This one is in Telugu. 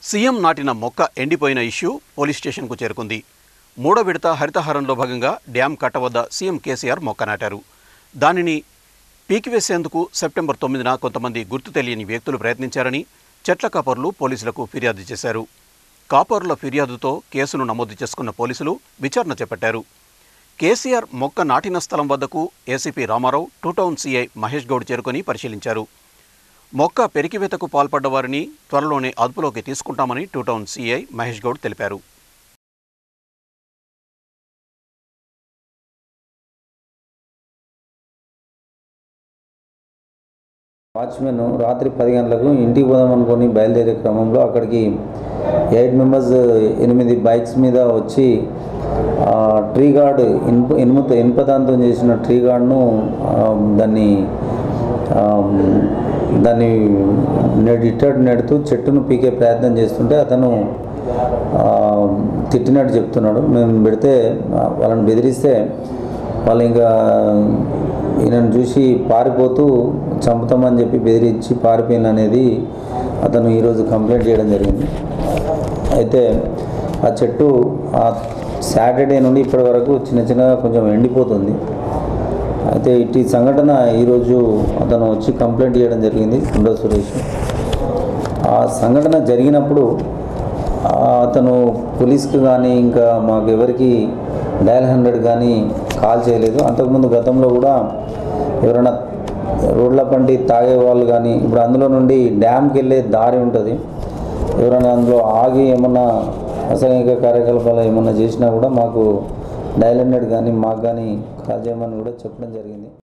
సీఎం నాటిన మొక్క ఎండిపోయిన ఇష్యూ పోలీస్ స్టేషన్కు చేరుకుంది మూడో విడత హరితహారంలో భాగంగా డ్యాం కట్ట వద్ద సీఎం కేసీఆర్ మొక్క నాటారు దానిని పీకివేసేందుకు సెప్టెంబర్ తొమ్మిదిన కొంతమంది గుర్తు తెలియని వ్యక్తులు ప్రయత్నించారని చెట్ల కాపర్లు పోలీసులకు ఫిర్యాదు చేశారు కాపర్ల ఫిర్యాదుతో కేసును నమోదు చేసుకున్న పోలీసులు విచారణ చేపట్టారు కేసీఆర్ మొక్క నాటిన స్థలం వద్దకు ACP Ramarao two town CI Mahesh Goud చేరుకొని పరిశీలించారు మొక్క పెరికివేతకు పాల్పడ్డ వారిని త్వరలోనే అదుపులోకి తీసుకుంటామని two town CI Mahesh Goud తెలిపారు వాచ్మెన్ రాత్రి పది గంటలకు ఇంటికి పోదాం అనుకొని బయలుదేరే క్రమంలో అక్కడికి ఎయిట్ మెంబర్స్ ఎనిమిది బైక్స్ మీద వచ్చి ఆ, ట్రీ గార్డ్ ఇనుప ఇనుముతో ఇనుపదాంతో చేసిన ట్రీ గార్డ్ను ఆ, దాన్ని ఆ, దాన్ని నెడ్ ఇట్టడు నెడుతూ చెట్టును పీకే ప్రయత్నం చేస్తుంటే అతను ఆ, తిట్టినట్టు చెప్తున్నాడు మేము పెడితే ఆ, వాళ్ళని బెదిరిస్తే వాళ్ళు ఇంకా ఈయనను చూసి పారిపోతూ చంపుతామని చెప్పి బెదిరించి పారిపోయిన అనేది అతను ఈరోజు కంప్లైంట్ చేయడం జరిగింది అయితే ఆ చెట్టు ఆ సాటర్డే నుండి ఇప్పటి వరకు చిన్న చిన్నగా కొంచెం ఎండిపోతుంది అయితే ఇటు సంఘటన ఈరోజు అతను వచ్చి కంప్లైంట్ చేయడం జరిగింది కుండ సురేష్ ఆ సంఘటన జరిగినప్పుడు ఆ అతను పోలీస్కి కానీ ఇంకా మాకు ఎవరికి డయల్ హండ్రెడ్ కానీ కాల్ చేయలేదు అంతకుముందు గతంలో కూడా ఎవరైనా రోడ్ల పండి తాగే వాళ్ళు కానీ ఇప్పుడు అందులో నుండి డ్యామ్కి వెళ్ళే దారి ఉంటుంది ఎవరైనా అందులో ఆగి ఏమన్నా అసంఘిక కార్యకలాపాలు ఏమన్నా చేసినా కూడా మాకు డయల్ హండ్రెడ్ కానీ మాకు కానీ కాల్ చేయమని కూడా చెప్పడం జరిగింది